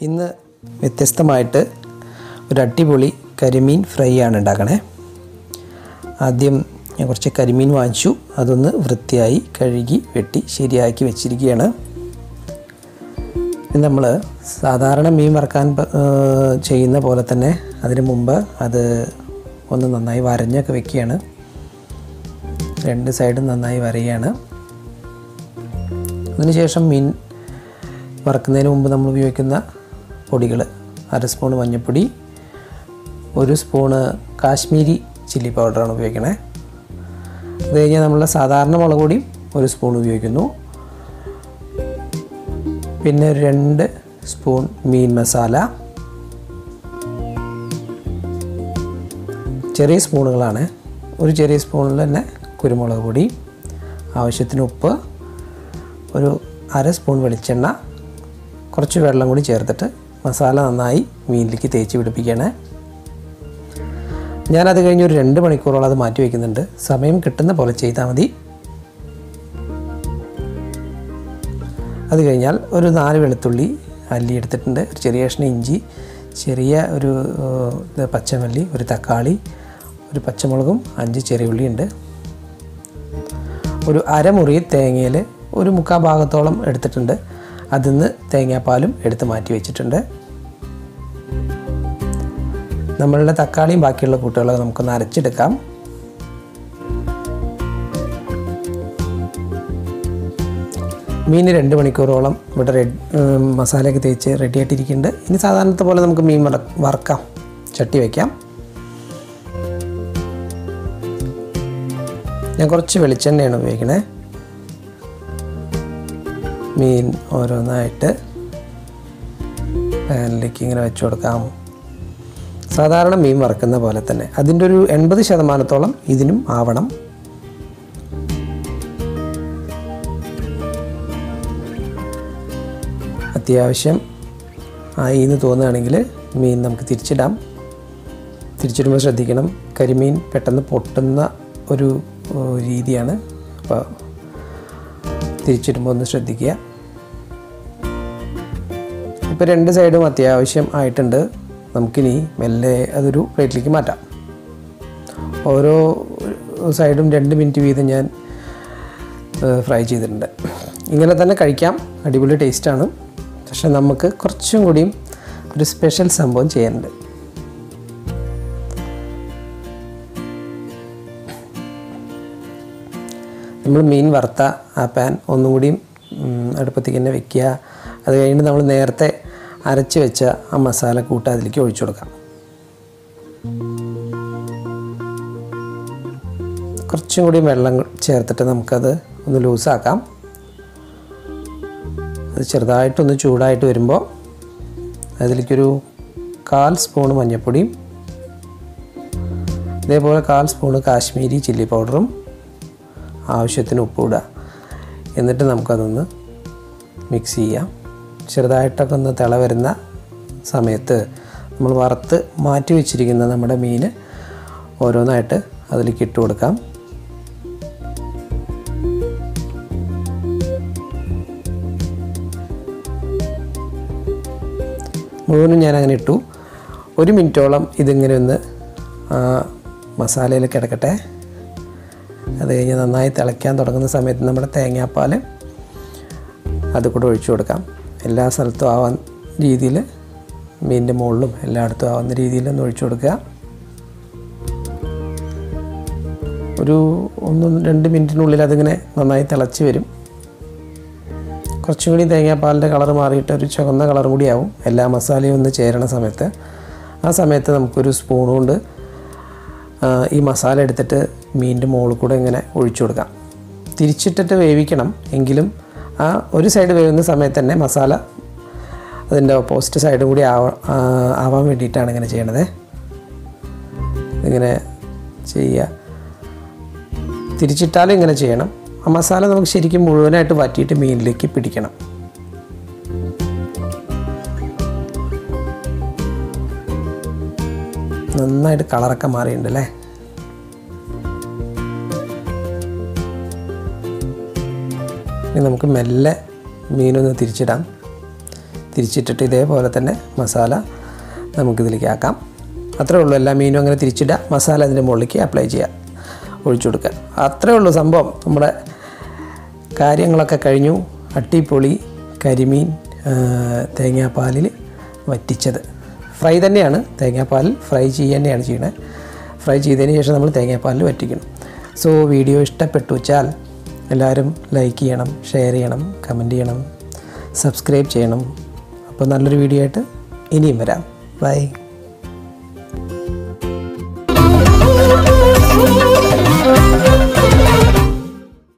ഇന്ന് വ്യത്യസ്തമായിട്ട് ഒരു അടിപൊളി കരിമീൻ ഫ്രൈ ആണ് ഉണ്ടാക്കണേ ആദ്യം ഞാൻ കുറച്ച് കരിമീൻ വാങ്ങിച്ചു അതൊന്ന് വൃത്തിയായി കഴുകി വെട്ടി ശരിയാക്കി വെച്ചിരിക്കുകയാണ് നമ്മൾ സാധാരണ മീൻ വറക്കാൻ പ- ഏർ ചെയ്യുന്ന പോലെ തന്നെ അതിന് മുമ്പ് അത് ഒന്ന് നന്നായി വരഞ്ഞൊക്കെ വെക്കുകയാണ് രണ്ട് സൈഡും നന്നായി വരയാണ് അതിനുശേഷം മീൻ വറക്കുന്നതിന് മുമ്പ് നമ്മൾ ഉപയോഗിക്കുന്ന പൊടികൾ അര സ്പൂൺ മഞ്ഞൾപ്പൊടി ഒരു സ്പൂണ് കാശ്മീരി ചില്ലി പൗഡറാണ് ഉപയോഗിക്കണേ അത് കഴിഞ്ഞാൽ നമ്മളുടെ സാധാരണ മുളക് പൊടിയും ഒരു സ്പൂൺ ഉപയോഗിക്കുന്നു പിന്നെ ഒരു രണ്ട് സ്പൂൺ മീൻ മസാല ചെറിയ സ്പൂണുകളാണ് ഒരു ചെറിയ സ്പൂണിൽ തന്നെ കുരുമുളക് പൊടി ആവശ്യത്തിന് ഉപ്പ് ഒരു അര സ്പൂൺ വെളിച്ചെണ്ണ കുറച്ച് വെള്ളം കൂടി ചേർത്തിട്ട് മസാല നന്നായി മീനിലേക്ക് തേച്ച് പിടിപ്പിക്കണേ ഞാനത് കഴിഞ്ഞ് ഒരു രണ്ട് മണിക്കൂറോളം അത് മാറ്റി വയ്ക്കുന്നുണ്ട് സമയം കിട്ടുന്ന പോലെ ചെയ്താൽ മതി അത് കഴിഞ്ഞാൽ ഒരു നാല് വെളുത്തുള്ളി അല്ലി എടുത്തിട്ടുണ്ട് ഒരു ചെറിയ കഷ്ണം ഇഞ്ചി ചെറിയ ഒരു ഏഹ്, ഇത് പച്ചമല്ലി ഒരു തക്കാളി ഒരു പച്ചമുളകും അഞ്ച് ചെറിയ ഉള്ളി ഉണ്ട് ഒരു അരമുറി തേങ്ങയിൽ ഒരു മുക്കാൽ ഭാഗത്തോളം എടുത്തിട്ടുണ്ട് അതിൽ നിന്ന് തേങ്ങാപ്പാലും എടുത്ത് മാറ്റി വെച്ചിട്ടുണ്ട് നമ്മളുടെ തക്കാളിയും ബാക്കിയുള്ള കൂട്ടുകളൊക്കെ നമുക്കൊന്ന് അരച്ചെടുക്കാം മീൻ രണ്ട് മണിക്കൂറോളം ഇവിടെ റെഡ് മസാലയൊക്കെ തേച്ച് റെഡി ആയിട്ടിരിക്കുന്നുണ്ട് ഇനി സാധാരണത്തെ പോലെ നമുക്ക് മീൻ വറ വറക്കാം ചട്ടി വയ്ക്കാം ഞാൻ കുറച്ച് വെളിച്ചെണ്ണയാണ് ഉപയോഗിക്കണേ മീൻ ഓരോന്നായിട്ട് പാനിലേക്ക് ഇങ്ങനെ വെച്ച് കൊടുക്കാം സാധാരണ മീൻ വറക്കുന്ന പോലെ തന്നെ അതിൻ്റെ ഒരു എൺപത് ശതമാനത്തോളം ഇതിനും ആവണം അത്യാവശ്യം ആയി എന്ന് തോന്നുകയാണെങ്കിൽ മീൻ നമുക്ക് തിരിച്ചിടാം തിരിച്ചിടുമ്പോൾ ശ്രദ്ധിക്കണം കരിമീൻ പെട്ടെന്ന് പൊട്ടുന്ന ഒരു ഏഹ്, രീതിയാണ് അപ്പോൾ തിരിച്ചിടുമ്പോൾ ഒന്ന് ശ്രദ്ധിക്കുക ഇപ്പോൾ രണ്ട് സൈഡും അത്യാവശ്യം ആയിട്ടുണ്ട് നമുക്കിനി മെല്ലെ അതൊരു പ്ലേറ്റിലേക്ക് മാറ്റാം ഓരോ സൈഡും രണ്ട് മിനിറ്റ് വീതം ഞാൻ ഫ്രൈ ചെയ്തിട്ടുണ്ട് ഇങ്ങനെ തന്നെ കഴിക്കാം അടിപൊളി ടേസ്റ്റാണ് പക്ഷെ നമുക്ക് കുറച്ചും കൂടിയും ഒരു സ്പെഷ്യൽ സംഭവം ചെയ്യാനുണ്ട് നമ്മൾ മീൻ വറുത്ത ആ പാൻ ഒന്നും കൂടിയും ഉം, അടുപ്പത്തേക്ക് തന്നെ വെക്കുക അത് കഴിഞ്ഞ് നമ്മൾ നേരത്തെ അരച്ച് വെച്ച ആ മസാല കൂട്ട് അതിലേക്ക് ഒഴിച്ചു കൊടുക്കാം കുറച്ചും കൂടി വെള്ളം ചേർത്തിട്ട് നമുക്കത് ഒന്ന് ലൂസാക്കാം അത് ചെറുതായിട്ടൊന്ന് ചൂടായിട്ട് വരുമ്പോൾ അതിലേക്കൊരു കാൽ സ്പൂൺ മഞ്ഞൾപ്പൊടിയും ഇതേപോലെ കാൽ സ്പൂണ് കാശ്മീരി ചില്ലി പൗഡറും ആവശ്യത്തിന് ഉപ്പ് ഇടുക എന്നിട്ട് നമുക്കതൊന്ന് മിക്സ് ചെയ്യാം ചെറുതായിട്ടൊക്കെ ഒന്ന് തിള വരുന്ന സമയത്ത് നമ്മൾ വറുത്ത് മാറ്റി വെച്ചിരിക്കുന്ന നമ്മുടെ മീൻ ഓരോന്നായിട്ട് അതിലേക്ക് ഇട്ട് കൊടുക്കാം മുഴുവനും ഞാൻ അങ്ങനെ ഇട്ടു ഒരു മിനിറ്റോളം ഇതിങ്ങനെ ഒന്ന് ആ, മസാലയിൽ കിടക്കട്ടെ അത് കഴിഞ്ഞ് നന്നായി തിളയ്ക്കാൻ തുടങ്ങുന്ന സമയത്ത് നമ്മുടെ തേങ്ങാപ്പാൽ അത് കൂടെ ഒഴിച്ചു കൊടുക്കാം എല്ലാ സ്ഥലത്തും ആവാൻ രീതിയിൽ മീനിൻ്റെ മുകളിലും എല്ലായിടത്തും ആവുന്ന രീതിയിൽ ഒന്ന് ഒഴിച്ചു കൊടുക്കുക ഒരു ഒന്ന് രണ്ട് മിനിറ്റിനുള്ളിൽ അതിങ്ങനെ നന്നായി തിളച്ച് വരും കുറച്ചും കൂടി തേങ്ങാപ്പാലിൻ്റെ കളർ മാറിയിട്ട് ഒരു ചുവന്ന കളറും കൂടി ആവും എല്ലാ മസാലയും ഒന്ന് ചേരണ സമയത്ത് ആ സമയത്ത് നമുക്കൊരു സ്പൂൺ കൊണ്ട് ആ, ഈ മസാല എടുത്തിട്ട് മീനിൻ്റെ മുകളിൽ കൂടെ ഇങ്ങനെ ഒഴിച്ചു കൊടുക്കാം തിരിച്ചിട്ടിട്ട് വേവിക്കണം എങ്കിലും ആ ഒരു സൈഡ് വേവുന്ന സമയത്ത് തന്നെ മസാല അതിൻ്റെ ഓപ്പോസിറ്റ് സൈഡും കൂടി ആവ ആ, ആവാൻ വേണ്ടിയിട്ടാണ് ഇങ്ങനെ ചെയ്യണത് ഇങ്ങനെ ചെയ്യുക തിരിച്ചിട്ടാലും ഇങ്ങനെ ചെയ്യണം ആ മസാല നമുക്ക് ശരിക്കും മുഴുവനായിട്ട് വറ്റിയിട്ട് മീനിലേക്ക് പിടിക്കണം നന്നായിട്ട് കളറൊക്കെ മാറിയിട്ടുണ്ട് അല്ലേ ഇനി നമുക്ക് മെല്ലെ മീനൊന്ന് തിരിച്ചിടാം തിരിച്ചിട്ടിട്ട് ഇതേപോലെ തന്നെ മസാല നമുക്കിതിലേക്ക് ആക്കാം അത്രേ ഉള്ളൂ എല്ലാ മീനും അങ്ങനെ തിരിച്ചിടുക മസാല അതിൻ്റെ മുകളിലേക്ക് അപ്ലൈ ചെയ്യുക ഒഴിച്ചു കൊടുക്കുക അത്രേ ഉള്ളൂ സംഭവം നമ്മുടെ കാര്യങ്ങളൊക്കെ കഴിഞ്ഞു അട്ടിപ്പൊളി കരിമീൻ ആ, തേങ്ങാപ്പാലിൽ വറ്റിച്ചത് ഫ്രൈ തന്നെയാണ് തേങ്ങാപ്പാലിൽ ഫ്രൈ ചെയ്യുക തന്നെയാണ് ചെയ്യണത് ഫ്രൈ ചെയ്തതിന് ശേഷം നമ്മൾ തേങ്ങാപ്പാലിൽ വറ്റിക്കണം സോ വീഡിയോ ഇഷ്ടപ്പെട്ടു വെച്ചാൽ എല്ലാവരും ലൈക്ക് ചെയ്യണം ഷെയർ ചെയ്യണം കമൻറ്റ് ചെയ്യണം സബ്സ്ക്രൈബ് ചെയ്യണം അപ്പോൾ നല്ലൊരു വീഡിയോ ആയിട്ട് ഇനിയും വരാം ബൈ